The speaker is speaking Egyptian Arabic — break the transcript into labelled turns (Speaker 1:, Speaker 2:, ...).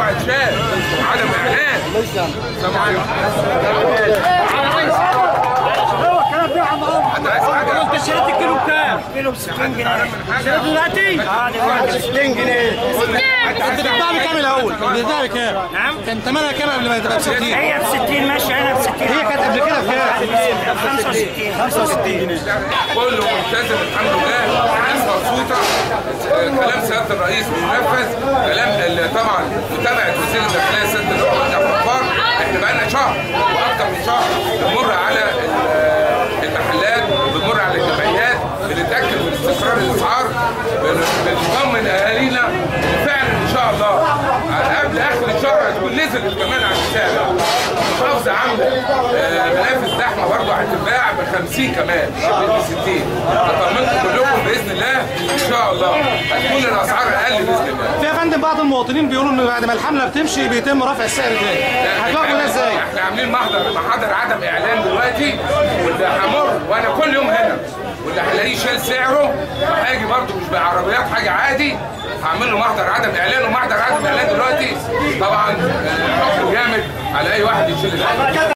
Speaker 1: سبعة شهر عدم اعلان السلام عليكم انت عايز حاجه
Speaker 2: انت شريت الكيلو بكام؟
Speaker 3: كيلو ب 60 جنيه
Speaker 2: شريت دلوقتي؟
Speaker 3: اه دلوقتي 60 جنيه
Speaker 4: انت بتباع بكام الاول؟ كانت بتباع بكام؟
Speaker 3: نعم
Speaker 4: كان ثمنها كام قبل ما تبقى ب 60
Speaker 3: هي ب 60 ماشيه هنا ب 60
Speaker 4: هي كانت قبل كده بكام؟
Speaker 3: 65 65 جنيه
Speaker 1: كله ملتزم الحمد لله الناس مبسوطه آه، كلام سياده الرئيس بينفذ كلام ال- طبعا متابعه وزير الداخليه سياده اللواء وجه غفار احنا بقالنا شهر واكثر من شهر بنمر على ال- المحلات بنمر على الجمعيات بنتاكد من استقرار الاسعار بن- بنطمن اهالينا إن فعلا ان شاء الله قبل اخر الشهر هتكون نزلت كمان عن السعر المحافظه عامله آه، منافذ زحمه برضه هتتباع ب 50 كمان ب 60 اطمنكم كلكم باذن الله ان شاء الله هتكون الاسعار اقل باذن الله
Speaker 4: في يا فندم بعض المواطنين بيقولوا ان بعد ما الحمله بتمشي بيتم رفع السعر تاني هتواجهوا ده ازاي؟
Speaker 1: احنا عاملين محضر محاضر عدم اعلان دلوقتي واللي همر وانا كل يوم هنا واللي هلاقيه شال سعره وهاجي برضه مش بعربيات حاجه عادي هعمل له محضر عدم اعلان ومحضر عدم اعلان دلوقتي طبعا آه، حكم جامد على اي واحد يشيل الاعلان